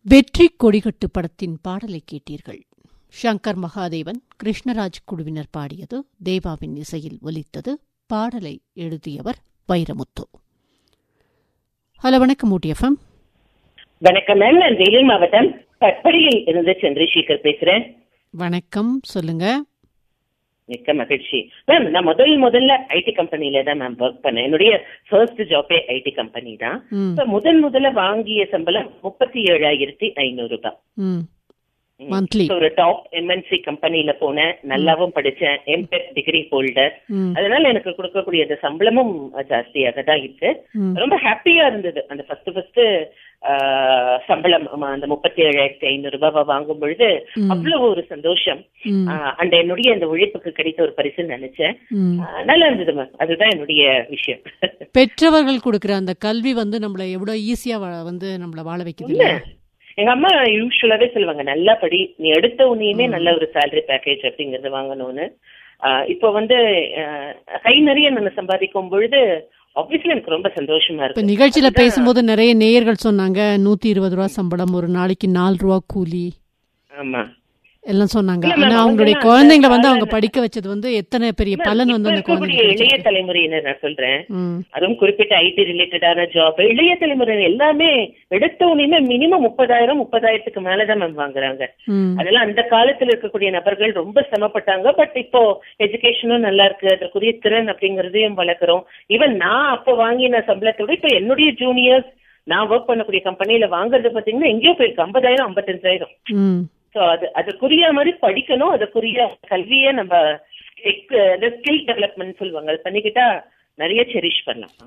வெற்றி கொடிகட்டு படத்தின் பாடலை கேட்டீர்கள் ஷங்கர் மகாதேவன் கிருஷ்ணராஜ் குழுவினர் பாடியது தேவாவின் இசையில் ஒலித்தது பாடலை எழுதியவர் வைரமுத்து ஹலோ வணக்கம் ஊட்டி எஃப்எம் வணக்கம் மேம் நான் வேலூர் மாவட்டம் கட்படியில் இருந்து சந்திரசேகர் பேசுறேன் வணக்கம் சொல்லுங்க மிக்க மகிழ்ச்சி மேம் நான் முதல் முதல்ல ஐடி கம்பெனில தான் மேம் ஒர்க் பண்ணேன் என்னுடைய ஃபர்ஸ்ட் ஜாபே ஐடி கம்பெனி தான் ம் So, முதன் முதல்ல வாங்கிய சம்பளம் முப்பத்தி ஏழாயிரத்தி ஐநூறு ரூபாய் ம் ம். மந்த்லி So, ஒரு டாப் எம்என்சி கம்பெனில போனேன் நல்லாவும் படிச்சேன் எம்டெக் டிகிரி ஹோல்டர் ம் அதனால எனக்கு கொடுக்கக்கூடிய அந்த சம்பளமும் ஜாஸ்தியாக தான் இருக்கு ம் ரொம்ப ஹாப்பியா இருந்தது அந்த ஃபர்ஸ்ட் ஃபர்ஸ்ட் சம்பளம் ஆமா, அந்த முப்பத்தி ஏழாயிரத்தி ஐநூறு ரூபாவை வாங்கும் பொழுது ம். அவ்வளவு ஒரு சந்தோஷம் ம் அண்ட் என்னுடைய அந்த உழைப்புக்கு கிடைத்த ஒரு பரிசு நினைச்சேன் ம் ஆஹ் நல்லா இருந்தது மேம் அதுதான் என்னுடைய விஷயம் பெற்றவர்கள் கொடுக்கிற அந்த கல்வி வந்து நம்மள எவ்வளவு ஈஸியா வா- வந்து நம்மள வாழ வைக்குது இல்ல எங்க அம்மா யூஸ்வலாவே சொல்லுவாங்க நல்லா படி நீ எடுத்த உன்னையுமே நல்ல ஒரு salary பேக்கேஜ் அப்படிங்கறது வாங்கணும்னு ஆஹ் இப்போ வந்து ஆஹ் கை நிறைய நான் சம்பாதிக்கும் பொழுது ஆப்வியஸ்லி எனக்கு ரொம்ப சந்தோஷமா இப்ப இருக்கு நிகழ்ச்சியில அதுதான் பேசும்போது நிறைய நேயர்கள் சொன்னாங்க நூத்தி இருபது ரூபா சம்பளம் ஒரு நாளைக்கு நாலு ரூபா கூலி ஆமா எல்லாம் சொன்னாங்க இல்ல, ஆனா ma'am, அவங்களுடைய அவங்கெல்லாம் குழந்தைங்களை வந்து அந்த அவங்க கால- படிக்க வச்சது வந்து எத்தனை பெரிய பலன் வந்து இப்ப அந்த இருக்கக்கூடிய குழந்தைங்க இளைய தலைமுறையினர் நான் சொல்றேன் ம் அதுவும் குறிப்பிட்ட ஐடி ரிலேட்டடான ஜாப் இளைய தலைமுறை எல்லாமே எடுத்த உடனே மினிமம் முப்பதாயிரம் முப்பதாயிரத்துக்கு மேலதான் மேம் வாங்குறாங்க ம் அதெல்லாம் அந்த காலத்துல இருக்கக்கூடிய நபர்கள் ரொம்ப சிரமப்பட்டாங்க பட் இப்போ எஜுகேஷனும் நல்லா இருக்கு அதற்குரிய திறன் அப்படிங்கறதையும் வளர்க்குறோம் ஈவன் நான் அப்போ வாங்கின சம்பளத்தை விட இப்போ என்னுடைய ஜூனியர்ஸ் நான் ஒர்க் பண்ணக்கூடிய கம்பெனில வாங்குறது பாத்தீங்கன்னா எங்கேயோ போயிருக்கு ஐம்பதாயிரம் ஐம்பத்தஞ்சாயிரம் ம் ஸோ அது அதுக்குரிய மாதிரி படிக்கணும் அதுக்குரிய கல்வியை நம்ம ஸ்கில் டெவலப்மெண்ட் சொல்லுவாங்க அது பண்ணிக்கிட்டா நிறைய செரிஷ் பண்ணலாம்